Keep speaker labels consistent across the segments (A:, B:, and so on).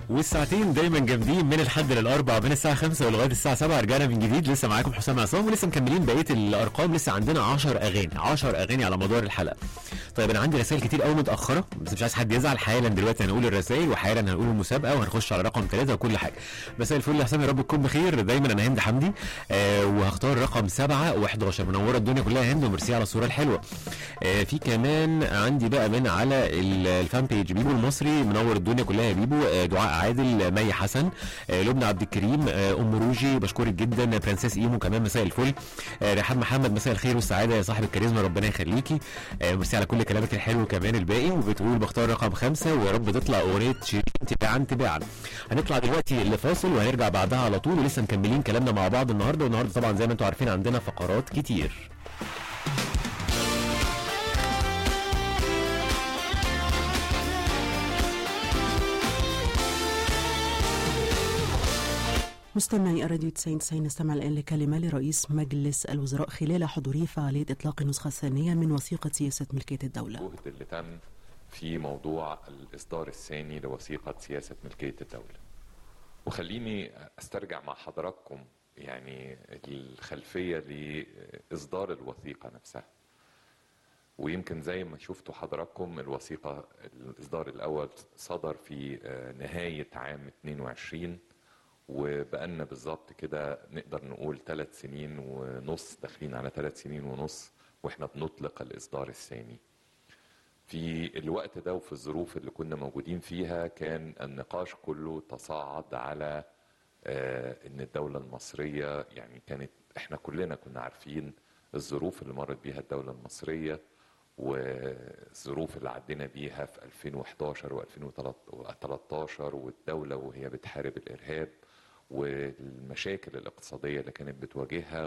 A: والساعتين دايما جامدين من الحد للاربع من الساعه 5 ولغايه الساعه 7 رجعنا من جديد لسه معاكم حسام عصام ولسه مكملين بقيه الارقام لسه عندنا 10 اغاني 10 اغاني على مدار الحلقه طيب انا عندي رسائل كتير قوي متاخره بس مش عايز حد يزعل حالا دلوقتي هنقول الرسائل وحالا هنقول المسابقه وهنخش على رقم ثلاثه وكل حاجه مساء الفل يا حسام يا رب تكون بخير دايما انا هند حمدي آه وهختار رقم 7 و11 منوره الدنيا كلها هند وميرسي على الصوره الحلوه آه في كمان عندي بقى من على ال- الفان بيج بيبو المصري منور الدنيا كلها يا بيبو آه دعاء عادل مي حسن آه لبنى عبد الكريم آه ام روجي بشكرك جدا برنسيس ايمو كمان مساء الفل آه رحاب محمد مساء الخير والسعاده يا صاحب الكاريزما ربنا يخليكي آه ميرسي على كل كلامك الحلو كمان الباقي وبتقول بختار رقم خمسة ويا رب تطلع اغنيه شيرين تباعا تباعا هنطلع دلوقتي لفاصل وهنرجع بعدها على طول ولسه مكملين كلامنا مع بعض النهارده والنهارده طبعا زي ما انتم عارفين عندنا فقرات كتير
B: مستمعي الراديو 99 نستمع الآن لكلمة لرئيس مجلس الوزراء خلال حضوره فعالية إطلاق النسخة الثانية من وثيقة سياسة ملكية الدولة
C: الجهد اللي تم في موضوع الإصدار الثاني لوثيقة سياسة ملكية الدولة وخليني أسترجع مع حضراتكم يعني الخلفية لإصدار الوثيقة نفسها ويمكن زي ما شفتوا حضراتكم الوثيقة الإصدار الأول صدر في آه، نهاية عام 22 وبقالنا بالظبط كده نقدر نقول ثلاث سنين ونص داخلين على ثلاث سنين ونص واحنا بنطلق الإصدار الثاني في الوقت ده وفي الظروف اللي كنا موجودين فيها كان النقاش كله تصاعد على آه، ان الدولة المصرية يعني كانت احنا كلنا كنا عارفين الظروف اللي مرت بيها الدولة المصرية والظروف اللي عدينا بيها في 2011 و2013 والدولة وهي بتحارب الإرهاب والمشاكل الاقتصادية اللي كانت بتواجهها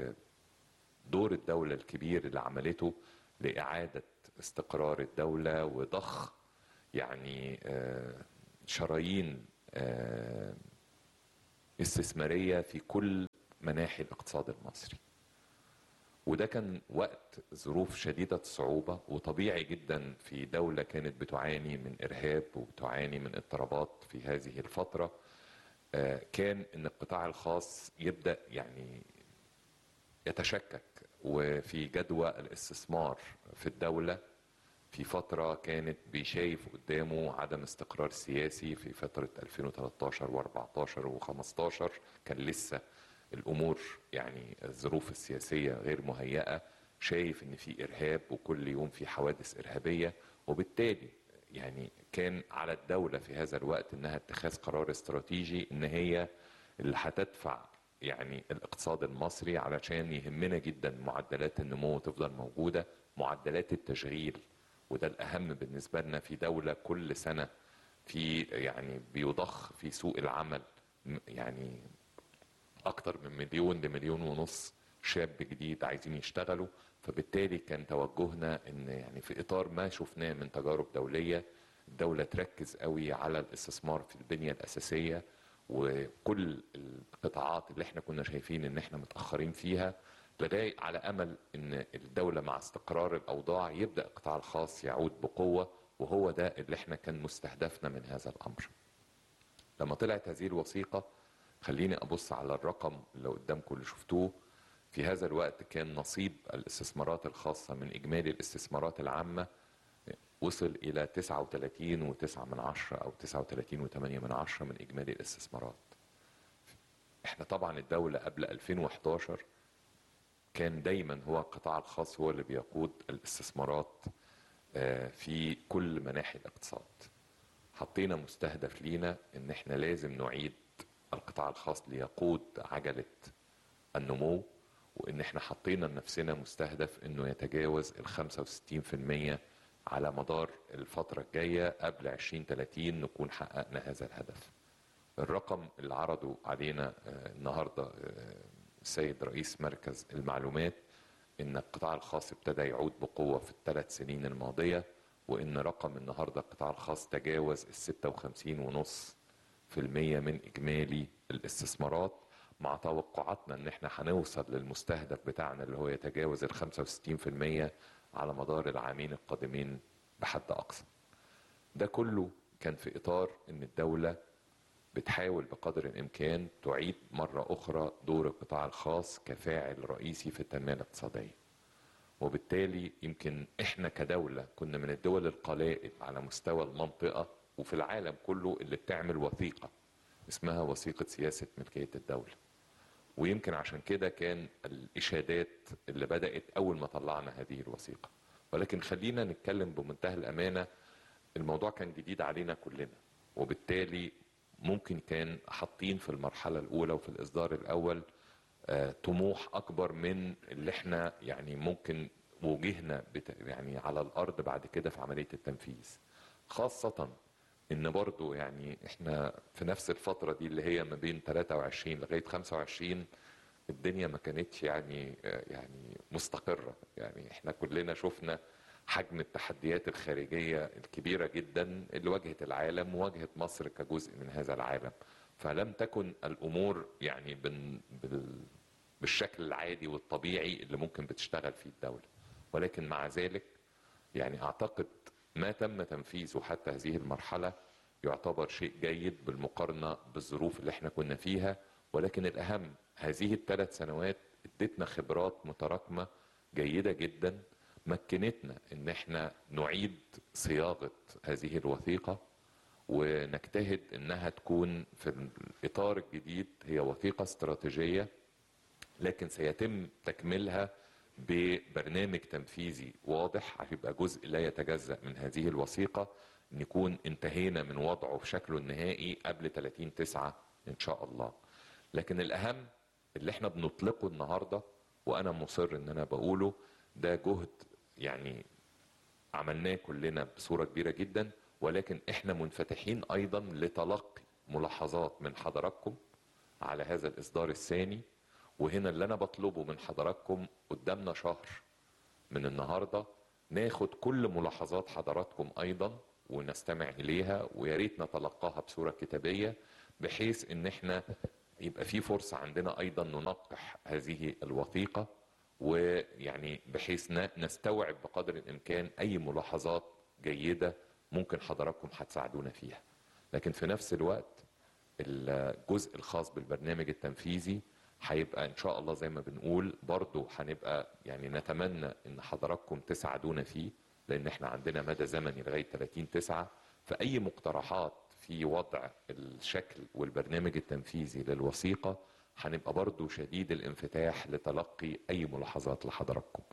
C: ودور الدولة الكبير اللي عملته لإعادة استقرار الدولة وضخ يعني آه، شرايين آه، استثمارية في كل مناحي الاقتصاد المصري وده كان وقت ظروف شديدة الصعوبة وطبيعي جدا في دولة كانت بتعاني من إرهاب وبتعاني من اضطرابات في هذه الفترة آه، كان ان القطاع الخاص يبدا يعني يتشكك وفي جدوى الاستثمار في الدوله في فتره كانت بيشايف قدامه عدم استقرار سياسي في فتره 2013 و14 و15 كان لسه الامور يعني الظروف السياسيه غير مهيئه شايف ان في ارهاب وكل يوم في حوادث ارهابيه وبالتالي يعني كان على الدولة في هذا الوقت انها اتخاذ قرار استراتيجي ان هي اللي هتدفع يعني الاقتصاد المصري علشان يهمنا جدا معدلات النمو تفضل موجودة معدلات التشغيل وده الأهم بالنسبة لنا في دولة كل سنة في يعني بيضخ في سوق العمل م- يعني أكتر من مليون لمليون ونص شاب جديد عايزين يشتغلوا فبالتالي كان توجهنا ان يعني في اطار ما شفناه من تجارب دوليه الدوله تركز قوي على الاستثمار في البنيه الاساسيه وكل القطاعات اللي احنا كنا شايفين ان احنا متاخرين فيها لغايه على امل ان الدوله مع استقرار الاوضاع يبدا القطاع الخاص يعود بقوه وهو ده اللي احنا كان مستهدفنا من هذا الامر. لما طلعت هذه الوثيقه خليني ابص على الرقم اللي قدامكم اللي شفتوه في هذا الوقت كان نصيب الاستثمارات الخاصة من إجمالي الاستثمارات العامة وصل إلى 39 وتسعة من عشرة أو 39 وثمانية من عشرة من إجمالي الاستثمارات احنا طبعا الدولة قبل 2011 كان دايما هو القطاع الخاص هو اللي بيقود الاستثمارات آه، في كل مناحي الاقتصاد حطينا مستهدف لينا ان احنا لازم نعيد القطاع الخاص ليقود عجلة النمو وان احنا حطينا لنفسنا مستهدف انه يتجاوز ال 65% على مدار الفترة الجاية قبل 2030 نكون حققنا هذا الهدف. الرقم اللي عرضه علينا آه، النهارده آه، السيد رئيس مركز المعلومات ان القطاع الخاص ابتدى يعود بقوة في الثلاث سنين الماضية وان رقم النهارده القطاع الخاص تجاوز ال 56 ونص في المية من اجمالي الاستثمارات مع توقعاتنا ان احنا هنوصل للمستهدف بتاعنا اللي هو يتجاوز ال 65% على مدار العامين القادمين بحد اقصى. ده كله كان في اطار ان الدوله بتحاول بقدر الامكان تعيد مره اخرى دور القطاع الخاص كفاعل رئيسي في التنميه الاقتصاديه وبالتالي يمكن احنا كدوله كنا من الدول القلائل على مستوى المنطقه وفي العالم كله اللي بتعمل وثيقه اسمها وثيقه سياسه ملكيه الدوله ويمكن عشان كده كان الاشادات اللي بدات اول ما طلعنا هذه الوثيقه ولكن خلينا نتكلم بمنتهى الامانه الموضوع كان جديد علينا كلنا وبالتالي ممكن كان حاطين في المرحله الاولى وفي الاصدار الاول آه، طموح اكبر من اللي احنا يعني ممكن وجهنا بت- يعني على الارض بعد كده في عمليه التنفيذ خاصه ان برضو يعني احنا في نفس الفتره دي اللي هي ما بين 23 لغايه 25 الدنيا ما كانتش يعني آه، يعني مستقره يعني احنا كلنا شفنا حجم التحديات الخارجيه الكبيره جدا اللي واجهت العالم وواجهت مصر كجزء من هذا العالم فلم تكن الامور يعني بال بال بالشكل العادي والطبيعي اللي ممكن بتشتغل فيه الدوله ولكن مع ذلك يعني اعتقد ما تم تنفيذه حتى هذه المرحله يعتبر شيء جيد بالمقارنه بالظروف اللي احنا كنا فيها ولكن الاهم هذه الثلاث سنوات ادتنا خبرات متراكمه جيده جدا مكنتنا ان احنا نعيد صياغه هذه الوثيقه ونجتهد انها تكون في الاطار الجديد هي وثيقه استراتيجيه لكن سيتم تكميلها ببرنامج تنفيذي واضح هيبقى جزء لا يتجزأ من هذه الوثيقة نكون انتهينا من وضعه في شكله النهائي قبل 30 تسعة إن شاء الله لكن الأهم اللي احنا بنطلقه النهاردة وأنا مصر إن أنا بقوله ده جهد يعني عملناه كلنا بصورة كبيرة جدا ولكن احنا منفتحين أيضا لتلقي ملاحظات من حضراتكم على هذا الإصدار الثاني وهنا اللي أنا بطلبه من حضراتكم قدامنا شهر من النهارده ناخد كل ملاحظات حضراتكم ايضا ونستمع اليها ويا ريت نتلقاها بصوره كتابيه بحيث ان احنا يبقى في فرصه عندنا ايضا ننقح هذه الوثيقه ويعني بحيث ن- نستوعب بقدر الامكان اي ملاحظات جيده ممكن حضراتكم هتساعدونا فيها لكن في نفس الوقت الجزء الخاص بالبرنامج التنفيذي هيبقى ان شاء الله زي ما بنقول برضو هنبقى يعني نتمنى ان حضراتكم تساعدونا فيه لان احنا عندنا مدى زمني لغايه 30 9 فاي مقترحات في وضع الشكل والبرنامج التنفيذي للوثيقه هنبقى برضو شديد الانفتاح لتلقي اي ملاحظات لحضراتكم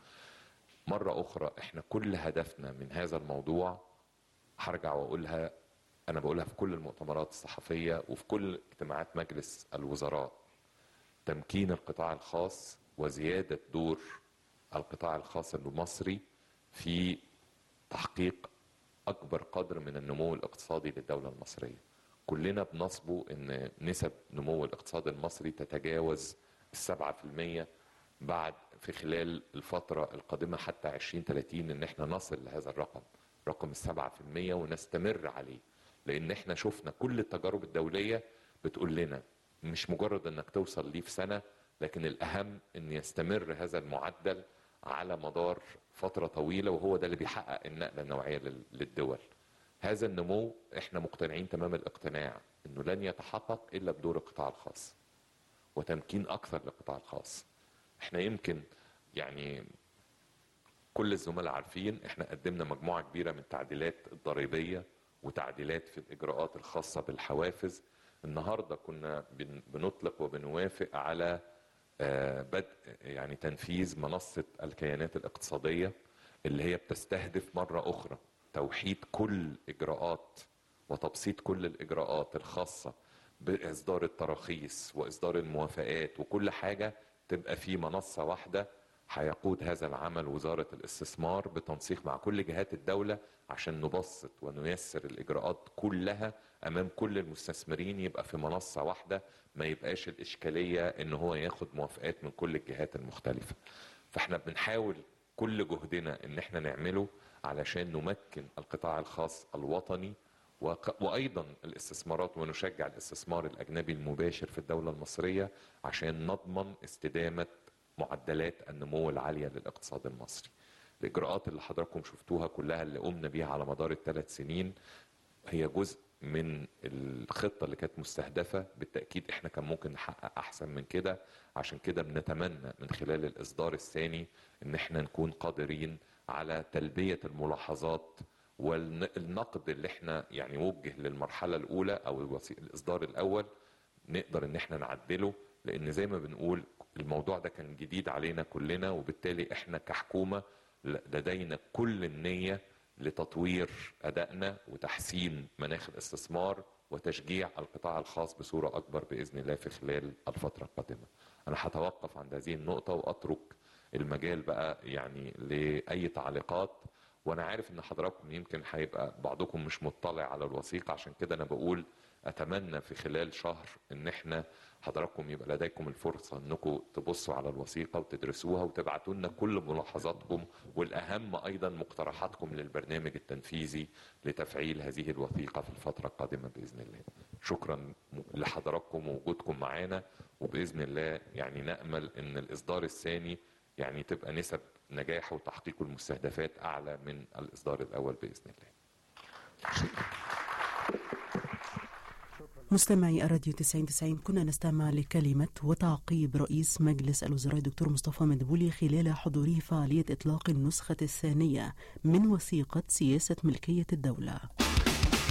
C: مرة أخرى إحنا كل هدفنا من هذا الموضوع هرجع وأقولها أنا بقولها في كل المؤتمرات الصحفية وفي كل اجتماعات مجلس الوزراء تمكين القطاع الخاص وزيادة دور القطاع الخاص المصري في تحقيق أكبر قدر من النمو الاقتصادي للدولة المصرية كلنا بنصبو أن نسب نمو الاقتصاد المصري تتجاوز السبعة في المية بعد في خلال الفترة القادمة حتى 2030 ان احنا نصل لهذا الرقم رقم السبعة في المية ونستمر عليه لان احنا شفنا كل التجارب الدولية بتقول لنا مش مجرد انك توصل ليه في سنة لكن الاهم ان يستمر هذا المعدل على مدار فترة طويلة وهو ده اللي بيحقق النقلة النوعية لل- للدول هذا النمو احنا مقتنعين تمام الاقتناع انه لن يتحقق الا بدور القطاع الخاص وتمكين اكثر للقطاع الخاص احنا يمكن يعني كل الزملاء عارفين احنا قدمنا مجموعه كبيره من التعديلات الضريبيه وتعديلات في الاجراءات الخاصه بالحوافز النهارده كنا بن- بنطلق وبنوافق على آه، بدء يعني تنفيذ منصه الكيانات الاقتصاديه اللي هي بتستهدف مره اخرى توحيد كل اجراءات وتبسيط كل الاجراءات الخاصه باصدار التراخيص واصدار الموافقات وكل حاجه تبقى في منصه واحده هيقود هذا العمل وزاره الاستثمار بتنسيق مع كل جهات الدوله عشان نبسط ونيسر الاجراءات كلها امام كل المستثمرين يبقى في منصه واحده ما يبقاش الاشكاليه ان هو ياخد موافقات من كل الجهات المختلفه فاحنا بنحاول كل جهدنا ان احنا نعمله علشان نمكن القطاع الخاص الوطني وق- وايضا الاستثمارات ونشجع الاستثمار الاجنبي المباشر في الدوله المصريه عشان نضمن استدامه معدلات النمو العاليه للاقتصاد المصري. الاجراءات اللي حضراتكم شفتوها كلها اللي قمنا بيها على مدار الثلاث سنين هي جزء من الخطة اللي كانت مستهدفة بالتأكيد احنا كان ممكن نحقق أحسن من كده عشان كده بنتمنى من خلال الإصدار الثاني إن احنا نكون قادرين على تلبية الملاحظات والنقد اللي احنا يعني وجه للمرحلة الأولى أو الوسي- الإصدار الأول نقدر إن احنا نعدله لأن زي ما بنقول الموضوع ده كان جديد علينا كلنا وبالتالي احنا كحكومة لدينا كل النية لتطوير أدائنا وتحسين مناخ الاستثمار وتشجيع القطاع الخاص بصورة أكبر بإذن الله في خلال الفترة القادمة أنا هتوقف عند هذه النقطة وأترك المجال بقى يعني لأي تعليقات وأنا عارف إن حضراتكم يمكن هيبقى بعضكم مش مطلع على الوثيقة عشان كده أنا بقول أتمنى في خلال شهر إن إحنا حضراتكم يبقى لديكم الفرصة إنكم تبصوا على الوثيقة وتدرسوها وتبعتوا لنا كل ملاحظاتكم والأهم أيضا مقترحاتكم للبرنامج التنفيذي لتفعيل هذه الوثيقة في الفترة القادمة بإذن الله شكرا لحضراتكم ووجودكم معانا وبإذن الله يعني نأمل إن الإصدار الثاني يعني تبقى نسب نجاحه وتحقيق المستهدفات أعلى من الإصدار الأول بإذن الله
B: مستمعي الراديو 90 كنا نستمع لكلمة وتعقيب رئيس مجلس الوزراء الدكتور مصطفى مدبولي خلال حضوره فعالية إطلاق النسخة الثانية من وثيقة سياسة ملكية الدولة